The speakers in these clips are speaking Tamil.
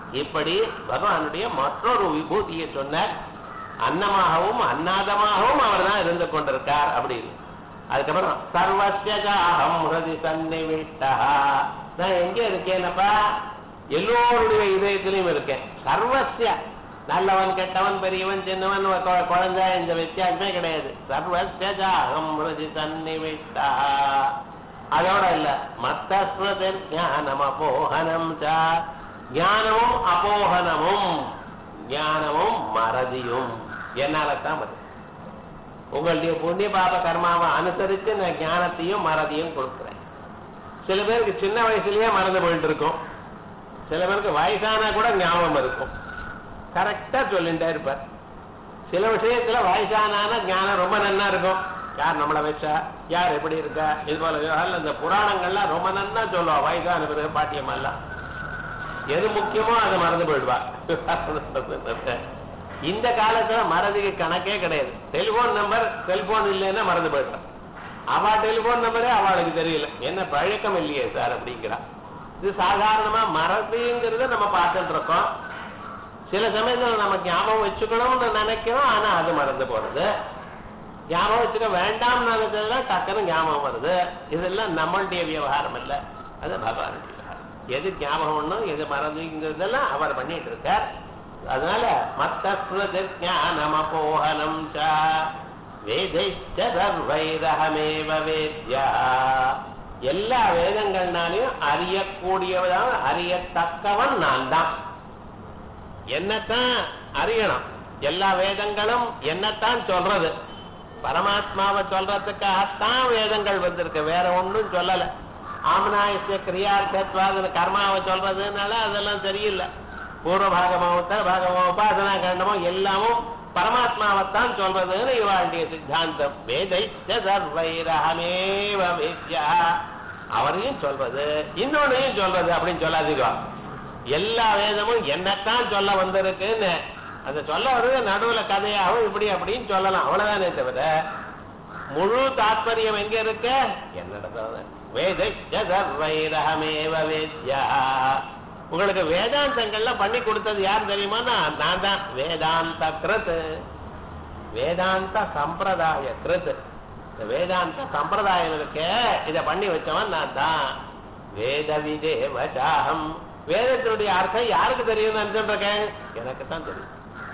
இப்படி பகவானுடைய மற்றொரு விபூதியை சொன்னார் அன்னமாகவும் அன்னாதமாகவும் அவர் தான் இருந்து கொண்டிருக்கார் அப்படின்னு அதுக்கப்புறம் சர்வஸ்யஜாகம் ஹிருதி சன்னிவிஷ்டா நான் எங்க இருக்கேனப்பா எல்லோருடைய இதயத்திலையும் இருக்கேன் சர்வஸ்ய நல்லவன் கெட்டவன் பெரியவன் சின்னவன் கொ- குழந்தை இந்த வித்தியாசமே கிடையாது சர்வஸ்யஜாகம் ஹிருதி சன்னிவிஷ்டா அதோட இல்ல மத்த ஸ்மிருதி ஞானம் அபோகனம் ச ஞானமும் அபோகனமும் ஞானமும் மறதியும் என்னால தான் வருது உங்களுடைய புண்ணிய பாப கர்மாவை அனுசரித்து நான் ஞானத்தையும் மறதியும் கொடுக்குறேன் சில பேருக்கு சின்ன வயசுலயே மறந்து போயிட்டு இருக்கும் சில பேருக்கு வயசானா கூட ஞாபகம் இருக்கும் கரெக்டா சொல்லிட்டே இருப்பார் சில விஷயத்துல வயசானான ஞானம் ரொம்ப நன்னா இருக்கும் யார் நம்மளை வச்சா யார் எப்படி இருக்கா இது போல விவகாரம் இந்த புராணங்கள்லாம் ரொம்ப நன்னா சொல்லுவா வயசான பிறகு பாட்டியமெல்லாம் எது முக்கியமோ அதை மறந்து போயிடுவா இந்த காலத்துல மறதிக்கு கணக்கே கிடையாது டெலிபோன் நம்பர் செல்போன் இல்லைன்னா மறந்து போயிடுறான் அவ டெலிபோன் நம்பரே அவளுக்கு தெரியல என்ன பழக்கம் இல்லையே சார் அப்படிங்கிறா இது சாதாரணமா மறதிங்கிறத நம்ம பார்த்துட்டு இருக்கோம் சில சமயத்துல நம்ம ஞாபகம் வச்சுக்கணும்னு நினைக்கிறோம் ஆனா அது மறந்து போறது ஞாபகம் வச்சுக்க வேண்டாம்னு நினைச்சதுலாம் டக்குன்னு ஞாபகம் வருது இதெல்லாம் நம்மளுடைய விவகாரம் இல்ல அது பகவானுடைய விவகாரம் எது ஞாபகம்னு எது மறந்துங்கிறதெல்லாம் அவர் பண்ணிட்டு இருக்கார் அதனால மத்த ஸ்மிருதி ஞானம் அபோகனம் ச வேதைச்ச சர்வைரகமேவ வேத்யா எல்லா வேதங்கள்னாலையும் அறியக்கூடியவதான் அறியத்தக்கவன் நான் தான் என்னத்தான் அறியணும் எல்லா வேதங்களும் என்னத்தான் சொல்றது பரமாத்மாவை சொல்றதுக்காகத்தான் வேதங்கள் வந்திருக்கு வேற ஒண்ணும் சொல்லல ஆமனாயசிய கிரியார்த்தத்வாத கர்மாவை சொல்றதுனால அதெல்லாம் சரியில்லை பூர்வ பாகமோ உத்தர பாகமோ உபாசனா கண்டமோ எல்லாமும் பரமாத்மாவைத்தான் சொல்றதுன்னு இவாளுடைய சித்தாந்தம் வேதைச்ச சர்வைரகமேவ வேத்யா அவரையும் சொல்றது இன்னொன்னையும் சொல்றது அப்படின்னு சொல்லாதீங்க எல்லா வேதமும் என்னத்தான் சொல்ல வந்திருக்குன்னு அந்த சொல்ல வருது நடுவுல கதையாகவும் இப்படி அப்படின்னு சொல்லலாம் அவ்வளவுதானே தவிர முழு தாத்பரியம் எங்க இருக்க என்னிடத்துல வேதைரகமேவ வேத்யா உங்களுக்கு வேதாந்தங்கள்லாம் பண்ணி கொடுத்தது யார் தெரியுமானா நான் தான் வேதாந்த கிருத் வேதாந்த சம்பிரதாய கிருத் இந்த வேதாந்த சம்பிரதாயம் இருக்கு இதை பண்ணி வச்சவன் நான் தான் வேத விதேவசாகம் வேதத்தினுடைய அர்த்தம் யாருக்கு தெரியும் நினைச்சுட்டு இருக்கேன் எனக்கு தான் தெரியும்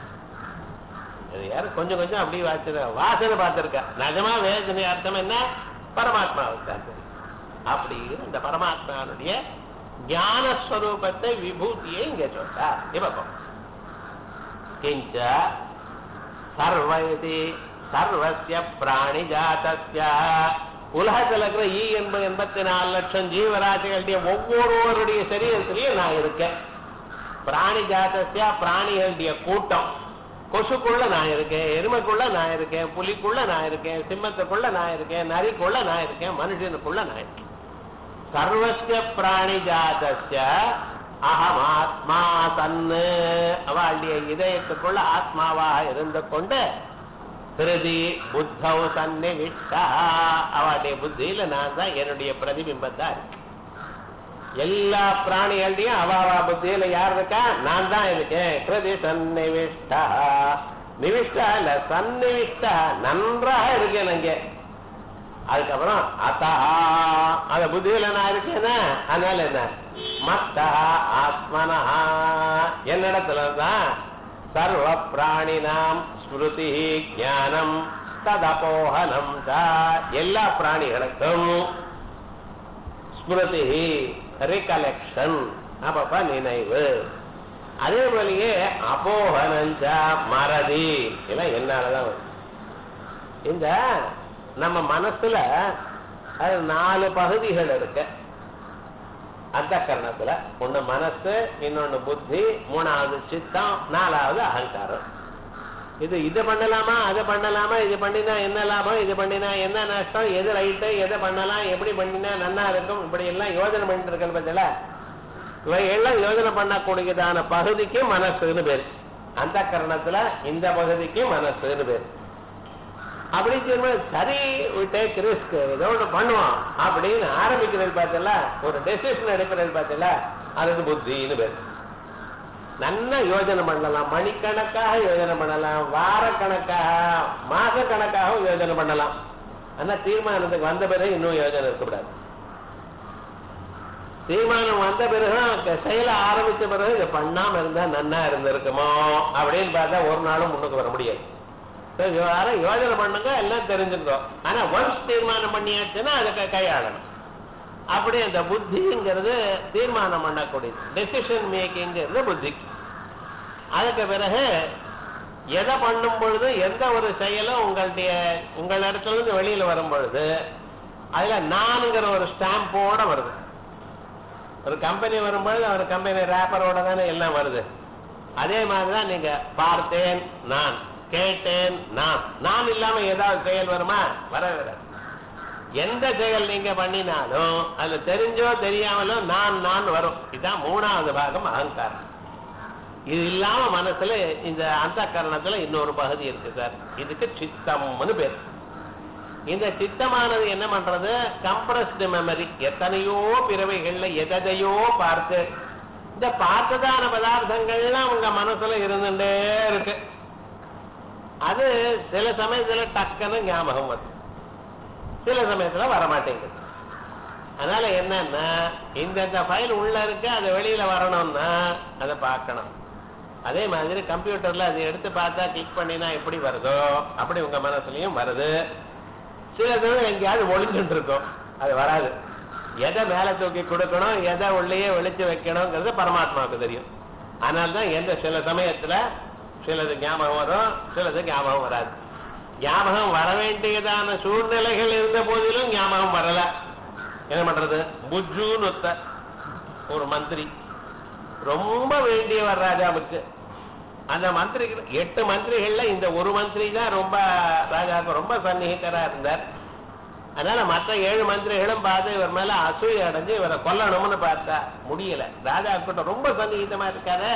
இது யாரும் கொஞ்சம் கொஞ்சம் அப்படி வாசிச்சு வாசனை பார்த்திருக்க நிஜமா வேதத்தினுடைய அர்த்தம் என்ன பரமாத்மாவுக்கு தான் தெரியும் அப்படி இந்த பரமாத்மாவுடைய ஞானஸ்வரூபத்தை விபூதியை இங்க சொல்றா இப்ப கிஞ்ச சர்வதி சர்வசிய பிராணி ஜாத்திய உலகத்தில் இருக்கிற ஈ எண்பது எண்பத்தி நாலு லட்சம் ஜீவராசிகளுடைய ஒவ்வொருவருடைய சரீரத்திலையும் நான் இருக்கேன் பிராணி ஜாத்திய பிராணிகளுடைய கூட்டம் கொசுக்குள்ள நான் இருக்கேன் எருமைக்குள்ள நான் இருக்கேன் புலிக்குள்ள நான் இருக்கேன் சிம்மத்துக்குள்ள நான் இருக்கேன் நரிக்குள்ள நான் இருக்கேன் மனுஷனுக்குள்ள நான் இருக்கேன் சர்வசிய பிராணி ஜாத்திய அகம் ஆத்மா தன்னு அவளுடைய இதயத்துக்குள்ள ஆத்மாவாக இருந்து கொண்டு திருதி புத்தௌ தன்னை விட்டா அவளுடைய புத்தியில நான் தான் என்னுடைய பிரதிபிம்பத்தா இருக்கு எல்லா பிராணிகள்டையும் அவாவா புத்தியில யார் இருக்கா நான் தான் இருக்கேன் கிருதி சன்னிவிஷ்டா நிவிஷ்டா இல்ல சன்னிவிஷ்டா நன்றாக இருக்கேன் அங்கே அதுக்கப்புறம் அத்தா அந்த புத்தியில நான் இருக்கேனா அதனால என்ன மத்தா ஆத்மனா என்னிடத்துல தான் சர்வ பிராணினாம் ஸ்மிருதி ஞானம் ததபோகனம் எல்லா பிராணிகளுக்கும் ஸ்மிருதி ரிகலெக்ஷன் அப்பப்ப நினைவு அதே போலயே அபோகனஞ்ச மறதி எல்லாம் என்னாலதான் வரும் இந்த நம்ம மனசுல அது நாலு பகுதிகள் இருக்கு அந்த கரணத்துல ஒண்ணு மனசு இன்னொன்னு புத்தி மூணாவது சித்தம் நாலாவது அகங்காரம் இது இது பண்ணலாமா அதை பண்ணலாமா இது பண்ணினா என்ன லாபம் இது பண்ணினா என்ன நஷ்டம் எது ரைட்டு எதை பண்ணலாம் எப்படி பண்ணினா நன்னா இருக்கும் இப்படி எல்லாம் யோஜனை பண்ணிட்டு இருக்கேன் பத்தில இவை எல்லாம் யோஜனை பண்ணக்கூடியதான பகுதிக்கு மனசுன்னு பேர் அந்த கரணத்துல இந்த பகுதிக்கு மனசுன்னு பேர் அப்படி சொல்லும்போது சரி டேக் ரிஸ்க் ஏதோ ஒன்று பண்ணுவோம் அப்படின்னு ஆரம்பிக்கிறது பார்த்தல ஒரு டெசிஷன் எடுக்கிறது பார்த்தல அதுக்கு புத்தின்னு பேர் நல்லா யோஜனை பண்ணலாம் மணிக்கணக்காக யோஜனை பண்ணலாம் வாரக்கணக்காக மாச கணக்காகவும் யோஜனை பண்ணலாம் ஆனா தீர்மானத்துக்கு வந்த பிறகு இன்னும் யோஜனை இருக்கக்கூடாது தீர்மானம் வந்த பிறகு செயல ஆரம்பிச்ச பிறகு இதை பண்ணாம இருந்தா நன்னா இருந்திருக்குமோ அப்படின்னு பார்த்தா ஒரு நாளும் முன்னுக்கு வர முடியாது சரி, யாரும் யோஜனை பண்ணுங்க எல்லாம் தெரிஞ்சுக்கோ ஆனா ஒன்ஸ் தீர்மானம் பண்ணியாச்சுன்னா அதை கையாளணும் அப்படி அந்த புத்திங்கிறது தீர்மானம் பண்ணக்கூடியது டெசிஷன் மேக்கிங்கிறது புத்தி அதுக்கு பிறகு எதை பண்ணும் பொழுது எந்த ஒரு செயலும் உங்களுடைய உங்கள் இடத்துல இருந்து வெளியில வரும் பொழுது அதுல நானுங்கிற ஒரு ஸ்டாம்போட வருது ஒரு கம்பெனி வரும்பொழுது ஒரு கம்பெனி ரேப்பரோட தானே எல்லாம் வருது அதே மாதிரிதான் நீங்க பார்த்தேன் நான் கேட்டேன் நான் நான் இல்லாம ஏதாவது செயல் வருமா வரவே வராது எந்த செயல் நீங்க பண்ணினாலும் அதுல தெரிஞ்சோ தெரியாமலோ நான் நான் வரும் இதுதான் மூணாவது பாகம் அகங்காரம் இது இல்லாம மனசுல இந்த அந்த கரணத்துல இன்னொரு பகுதி இருக்கு சார் இதுக்கு சித்தம்னு பேர் இந்த சித்தமானது என்ன பண்றது கம்ப்ரஸ்டு மெமரி எத்தனையோ பிறவைகள்ல எதையோ பார்த்து இந்த பார்த்ததான பதார்த்தங்கள்லாம் உங்க மனசுல இருந்துட்டே இருக்கு அது சில சமயத்துல டக்குன்னு ஞாபகம் வருது சில சமயத்துல வரமாட்டேங்குது அதனால என்னன்னா இந்த இந்த ஃபைல் உள்ள இருக்கு அது வெளியில வரணும்னா அதை பார்க்கணும் அதே மாதிரி கம்ப்யூட்டர்ல அதை எடுத்து பார்த்தா கிளிக் பண்ணினா எப்படி வருதோ அப்படி உங்க மனசுலயும் வருது சில தடவை எங்கேயாவது ஒளிஞ்சுட்டு இருக்கும் அது வராது எதை மேல தூக்கி கொடுக்கணும் எதை உள்ளேயே வெளிச்சு வைக்கணுங்கிறது பரமாத்மாவுக்கு தெரியும் அதனால தான் எந்த சில சமயத்துல சிலது ஞாபகம் வரும் சிலது ஞாபகம் வராது ஞாபகம் வர வேண்டியதான சூழ்நிலைகள் இருந்த போதிலும் ஞாபகம் வரல என்ன பண்றது புஜ்ஜுன்னு ஒத்த ஒரு மந்திரி ரொம்ப வேண்டியவர் ராஜாவுக்கு அந்த மந்திரி எட்டு மந்திரிகள்ல இந்த ஒரு மந்திரி தான் ரொம்ப ராஜாவுக்கு ரொம்ப சந்நிகிதரா இருந்தார் அதனால மற்ற ஏழு மந்திரிகளும் பார்த்து இவர் மேல அசூயை அடைஞ்சு இவரை கொல்லணும்னு பார்த்தா முடியல ராஜாவுக்கிட்ட ரொம்ப சந்நிகிதமா இருக்காரு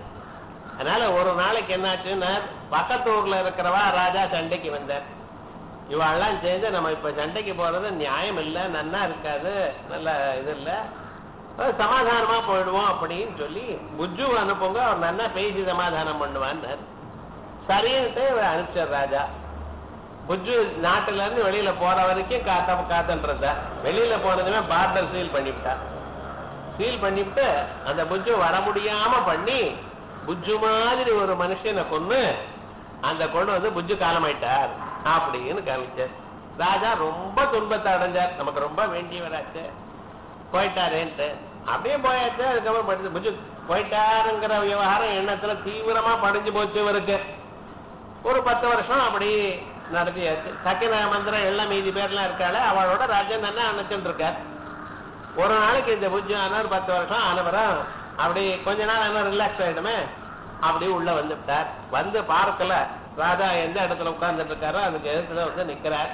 அதனால ஒரு நாளைக்கு என்னாச்சுன்னா பக்கத்து ஊர்ல இருக்கிறவா ராஜா சண்டைக்கு வந்தார் இவாள்லாம் சேர்ந்து நம்ம இப்ப சண்டைக்கு போறது நியாயம் இல்லை நன்னா இருக்காது நல்ல இது இல்ல அஹ் சமாதானமா போயிடுவோம் அப்படின்னு சொல்லி புஜ்ஜு அனுப்புங்க அவர் நன்னா பேசி சமாதானம் பண்ணுவான்னார் சரின்ட்டு இவர் அனுப்பிச்சார் ராஜா புஜ்ஜு நாட்டுல இருந்து வெளியில போற வரைக்கும் காத்த காத்துன்றத வெளியில போனதுமே பார்டர் சீல் பண்ணிவிட்டா சீல் பண்ணிவிட்டு அந்த புஜ்ஜு வர முடியாம பண்ணி புஜ்ஜு மாதிரி ஒரு மனுஷனை கொன்னு அந்த கொண்டு வந்து புஜ்ஜு காலமாயிட்டார் அப்படின்னு காமிச்சார் ராஜா ரொம்ப துன்பத்தை அடைஞ்சார் நமக்கு ரொம்ப வேண்டியவராச்சு போயிட்டாரேன்ட்டு அப்படியே போயாச்சு அதுக்கப்புறம் படிச்சு புஜ்ஜு போயிட்டாருங்கிற விவகாரம் எண்ணத்துல தீவிரமா படிஞ்சு போச்சு இவருக்கு ஒரு பத்து வருஷம் அப்படி நடத்தியாச்சு சக்கிர மந்திரம் எல்லாம் மீதி பேர்லாம் இருக்காள அவளோட ராஜன் என்ன அணைச்சுட்டு இருக்கார் ஒரு நாளைக்கு இந்த புஜ்ஜு ஆனார் பத்து வருஷம் ஆனவரம் அப்படி கொஞ்ச நாள் என்ன ரிலாக்ஸ் ஆயிடுமே அப்படி உள்ள வந்துட்டார் வந்து பார்க்கல ராஜா எந்த இடத்துல உட்கார்ந்துட்டு இருக்காரோ அதுக்கு எதிர்த்துல வந்து நிக்கிறார்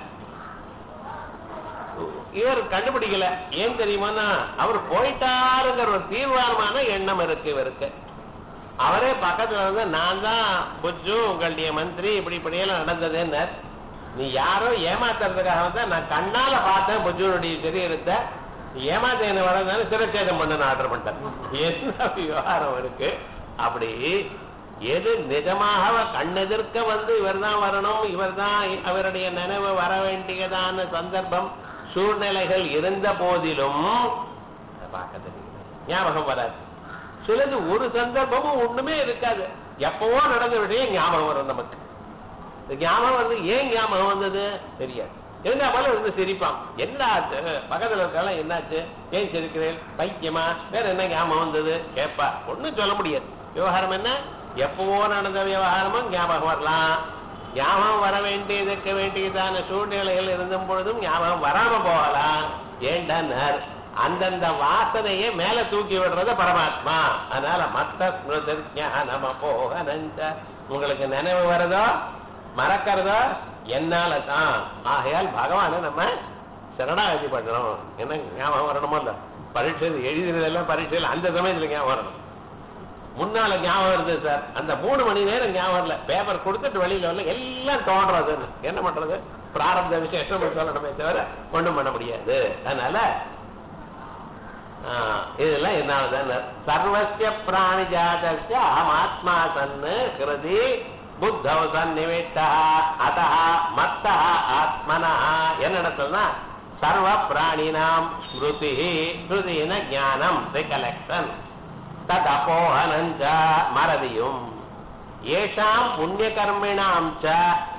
இவர் கண்டுபிடிக்கல ஏன் தெரியுமான்னா அவர் போயிட்டாருங்கிற ஒரு தீர்மானமான எண்ணம் இருக்கு இவருக்கு அவரே பக்கத்துல வந்து நான் தான் புஜ்ஜு உங்களுடைய மந்திரி இப்படி இப்படியெல்லாம் நடந்ததுன்னு நீ யாரோ ஏமாத்துறதுக்காக வந்து நான் கண்ணால பார்த்தேன் புஜ்ஜுனுடைய சரீரத்தை ஏமாத்த என்ன வரதுனால சிரச்சேதம் பண்ண ஆர்டர் பண்ணிட்டேன் என்ன விவகாரம் இருக்கு அப்படி எது நிஜமாக கண்ணெதிர்க்க வந்து இவர்தான் வரணும் இவர்தான் அவருடைய நினைவு வர வேண்டியதான சந்தர்ப்பம் சூழ்நிலைகள் இருந்த போதிலும் அதை பார்க்க தெரியல ஞாபகம் வராது சிலது ஒரு சந்தர்ப்பமும் ஒண்ணுமே இருக்காது எப்பவோ நடந்த விஷயம் ஞாபகம் வரும் நமக்கு இந்த ஞாபகம் வந்து ஏன் ஞாபகம் வந்தது தெரியாது இருந்தா போல இருந்து சிரிப்பான் என்ன ஆச்சு பக்கத்துல இருக்கலாம் என்னாச்சு ஏன் சிரிக்கிறேன் பைத்தியமா வேற என்ன ஞாபகம் வந்தது கேப்பா ஒண்ணும் சொல்ல முடியாது விவகாரம் என்ன எப்பவோ நடந்த விவகாரமும் ஞாபகம் வரலாம் ஞாபகம் வர வேண்டியதுக்க வேண்டியதான சூழ்நிலைகள் இருந்தும் பொழுதும் ஞாபகம் வராம போகலாம் ஏண்டார் அந்தந்த வாசனையை மேல தூக்கி விடுறது பரமாத்மா அதனால மத்த ஸ்மிருதிஞானம போக நஞ்ச உங்களுக்கு நினைவு வருதோ மறக்கிறதோ என்னால தான் ஆகையால் பகவானை நம்ம சரணாகதி பண்ணணும் என்ன ஞாபகம் வரணுமோ இல்ல பரீட்சை எழுதுறதெல்லாம் பரீட்சையில் அந்த சமயத்துல ஞாபகம் வரணும் முன்னால ஞாபகம் வருது சார் அந்த மூணு மணி நேரம் ஞாபகம் வரல பேப்பர் கொடுத்துட்டு வெளியில வரல எல்லாம் தோன்றதுன்னு என்ன பண்றது பிராரப்த விசேஷம் சொல்லணுமே தவிர ஒண்ணும் பண்ண முடியாது அதனால ஆஹ் இதெல்லாம் என்ன சர்வசிய பிராணி ஜாதஸ்ய அகமாத்மா சன்னு கிருதி புத்தௌ சந்நிவிட்டா அத மத்த ஆத்மனா என்ன நடத்தல்னா சர்வ பிராணினாம் ஸ்மிருதி ஸ்மிருதின ஞானம் ரிகலெக்ஷன் தத் அபோகனஞ்ச மறதியும் ஏஷாம் புண்ணியகர்மிணாம் ச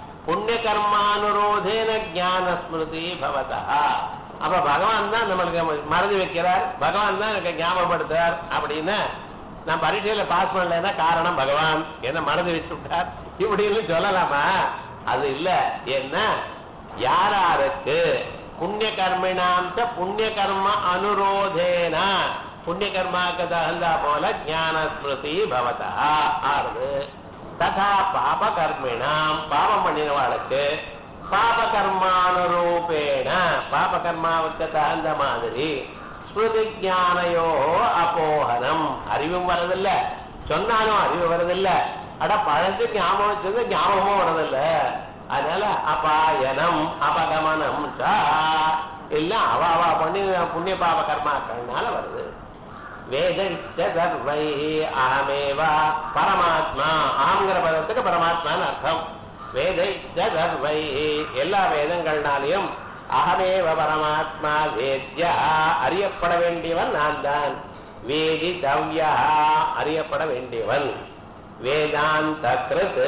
புண்ணியகர்மானுரோதேன ஞான ஸ்மிருதி பவதா அப்ப பகவான் தான் நம்மளுக்கு மறதி வைக்கிறார் பகவான் தான் எனக்கு ஞாபகப்படுத்துறார் அப்படின்னு நான் பரீட்சையில பாஸ் பண்ணலைன்னா காரணம் பகவான் என்ன மறதி வச்சு விட்டார் இப்படின்னு சொல்லலாமா அது இல்ல என்ன யாராருக்கு புண்ணிய கர்மிணாம் ச புண்ணிய கர்ம அனுரோதேன புண்ணிய கர்மாக்கு தகுந்தா போல ஞான ஸ்மிருதி பவதா ஆறுது ததா பாப கர்மிணாம் பாபம் பண்ணினவாளுக்கு பாப கர்மானுரூபேண பாப கர்மாவுக்கு தகுந்த மாதிரி ஸ்மிருதி ஞானையோ அபோகனம் அறிவும் வரதில்ல சொன்னாலும் அறிவு வரதில்ல அட பழஞ்சு ஞாபகம் வச்சது ஞாபகமும் வரதில்ல அதனால அபாயனம் அபகமனம் சா எல்லாம் அவ அவ பண்ணி புண்ணிய பாப கர்மாக்கள்னால வருது வேதரிச்ச சர்வை அகமேவா பரமாத்மா அகங்கிற பதத்துக்கு பரமாத்மான்னு அர்த்தம் வேதைச்ச சர்வை எல்லா வேதங்கள்னாலையும் அகமேவ பரமாத்மா வேத்யா அறியப்பட வேண்டியவன் நான் தான் வேதி தவ்யா அறியப்பட வேண்டியவன் வேதாந்த கிருத்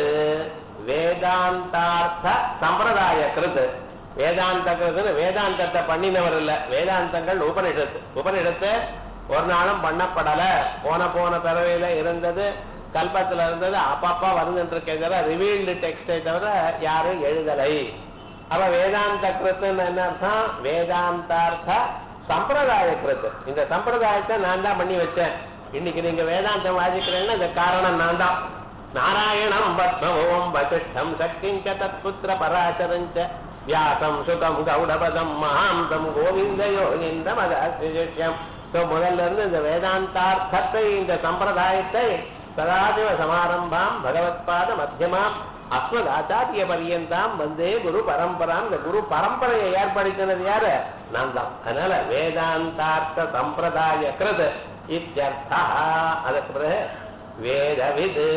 வேதாந்தார்த்த சம்பிரதாய கிருத் வேதாந்த கிருத்துன்னு வேதாந்தத்தை பண்ணினவர் இல்ல வேதாந்தங்கள் உபனிஷத்து உபனிஷத்து ஒரு நாளும் பண்ணப்படல போன போன பிறவையில இருந்தது கல்பத்துல இருந்தது அப்பப்பா வந்துட்டு இருக்கே தவிர ரிவீல்டு டெக்ஸ்டை தவிர யாரும் எழுதலை அப்ப வேதாந்த கிருத்துன்னு என்ன அர்த்தம் வேதாந்தார்த்த சம்பிரதாய கிருத்து இந்த சம்பிரதாயத்தை நான் தான் பண்ணி வச்சேன் இன்னைக்கு நீங்க வேதாந்தம் வாசிக்கிறேன்னா இந்த காரணம் நான் தான் நாராயணம் பத்மவோம் வசிஷ்டம் சக்திஞ்ச தத்புத்திர பராசரஞ்ச வியாசம் சுகம் கௌடபதம் மகாந்தம் கோவிந்த யோகிந்த மதாசிஷ்யம் ஸோ முதல்ல இருந்து இந்த வேதாந்தார்த்தத்தை இந்த சம்பிரதாயத்தை சதாசிவ சமாரம்பாம் பகவத்பாத மத்தியமாம் அஸ்மதாச்சாரிய பரியந்தாம் வந்தே குரு பரம்பராம் இந்த குரு பரம்பரையை ஏற்படுத்தினது யாரு நான் தான் அதனால வேதாந்தார்த்த சம்பிரதாய கிருத் இத்தியர்த்தா அதுக்கு பிறகு வேதவிது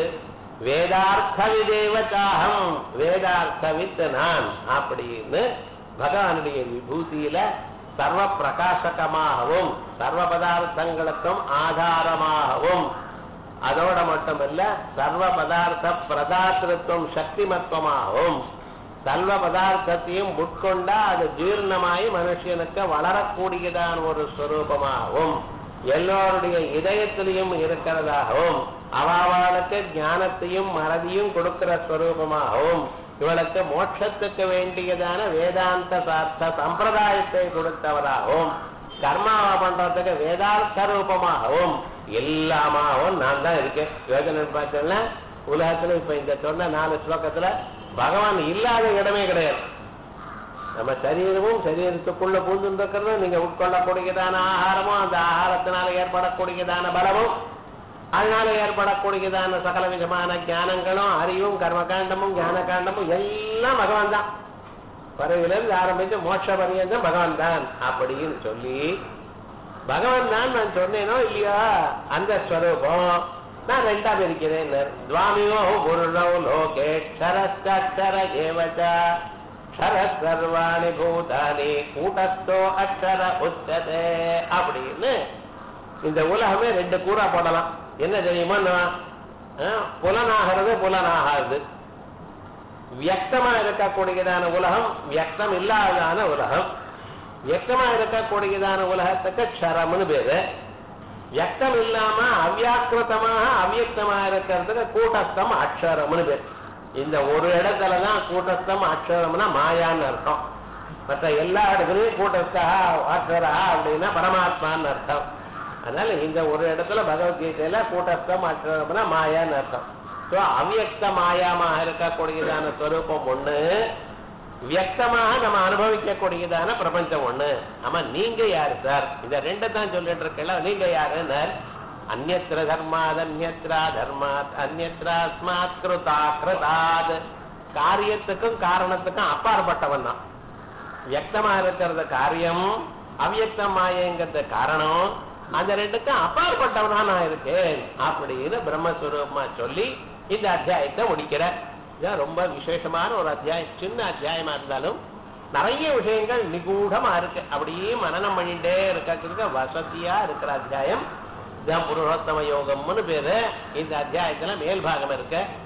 வேதார்த்தவிதேவச்சாகம் வேதார்த்தவித் நான் அப்படின்னு பகவானுடைய விபூதியில சர்வ பிரகாசகமாகவும் சர்வ பதார்த்தங்களுக்கும் ஆதாரமாகவும் அதோட மட்டுமல்ல சர்வ பதார்த்த பிரதாத்திருத்துவம் சக்திமத்துவமாகவும் சர்வ பதார்த்தத்தையும் உட்கொண்டா அது ஜீர்ணமாயி மனுஷனுக்கு வளரக்கூடியதான ஒரு ஸ்வரூபமாகவும் எல்லோருடைய இதயத்திலையும் இருக்கிறதாகவும் அவாவாளுக்கு ஞானத்தையும் மறதியும் கொடுக்கிற ஸ்வரூபமாகவும் இவளுக்கு மோட்சத்துக்கு வேண்டியதான வேதாந்த சார்த்த சம்பிரதாயத்தை கொடுத்தவராகவும் கர்மாவை பண்றதுக்கு வேதார்த்த ரூபமாகவும் எல்லாமாகவும் நான் தான் இருக்கேன் யோஜனை பார்த்தோம்னா உலகத்துல இப்ப இந்த சொன்ன நாலு ஸ்லோகத்துல பகவான் இல்லாத இடமே கிடையாது நம்ம சரீரமும் சரீரத்துக்குள்ள பூந்துருக்கிறதும் நீங்க உட்கொள்ளக்கூடியதான ஆகாரமும் அந்த ஆகாரத்தினால ஏற்படக்கூடியதான பலமும் அதனால ஏற்படக்கூடியதான சகல விதமான ஞானங்களும் அறிவும் கர்மகாண்டமும் ஞான காண்டமும் எல்லாம் பகவான் தான் பறவையிலிருந்து ஆரம்பிச்சு மோட்ச பரியந்தம் பகவான் தான் அப்படின்னு சொல்லி பகவான் தான் நான் சொன்னேனோ இல்லையா அந்த ஸ்வரூபம் நான் ரெண்டா பிரிக்கிறேன் துவாமியோ குருணோ லோகே க்ஷரஸ்தர ஏவச்ச க்ஷர சர்வாணி பூதானி கூட்டஸ்தோ அக்ஷர உச்சதே அப்படின்னு இந்த உலகமே ரெண்டு கூறா போடலாம் என்ன தெரியுமா புலனாகிறது புலனாகாது வியக்தமா இருக்கக்கூடியதான உலகம் வியக்தம் இல்லாததான உலகம் வியக்தமா இருக்கக்கூடியதான உலகத்துக்கு க்ஷரம்னு பேரு வியக்தம் இல்லாம அவ்யாக்கிருத்தமாக அவ்யக்தமா இருக்கிறதுக்கு கூட்டஸ்தம் அக்ஷரம்னு பேர் இந்த ஒரு இடத்துலதான் கூட்டஸ்தம் அக்ஷரம்னா மாயான்னு அர்த்தம் மற்ற எல்லா இடத்துலயும் கூட்டஸ்தா அக்ஷரா அப்படின்னா பரமாத்மான்னு அர்த்தம் அதனால இந்த ஒரு இடத்துல பகவத்கீதையில கூட்டஸ்தம் அக்ஷரம்னா மாயான்னு அர்த்தம் ஸோ அவ்யக்த மாயாமாக இருக்கக்கூடியதான ஸ்வரூபம் ஒண்ணு வியக்தமாக நம்ம அனுபவிக்கக்கூடியதான பிரபஞ்சம் ஒண்ணு ஆமா நீங்க யாரு சார் இந்த ரெண்டு தான் சொல்லிட்டு இருக்கல நீங்க யாருன்னு அந்நத்திர தர்மாத் அந்நத்ரா தர்மாத் அந்நத்ரா அஸ்மாத் கிருதா கிருதாத் காரியத்துக்கும் காரணத்துக்கும் அப்பாற்பட்டவன் தான் வியக்தமா இருக்கிறது காரியம் அவ்யக்த மாயங்கிறது காரணம் அந்த ரெண்டுக்கும் அப்பாற்பட்டவனா நான் இருக்கேன் அப்படின்னு பிரம்மஸ்வரூபமா சொல்லி இந்த அத்தியாயத்தை முடிக்கிற இதான் ரொம்ப விசேஷமான ஒரு அத்தியாயம் சின்ன அத்தியாயமா இருந்தாலும் நிறைய விஷயங்கள் நிகூடமா இருக்கு அப்படியே மனனம் பண்ணிட்டே இருக்கிறதுக்கு வசதியா இருக்கிற அத்தியாயம் இதான் புருஷோத்தம யோகம்னு பேரு இந்த அத்தியாயத்துல மேல் பாகம் இருக்கு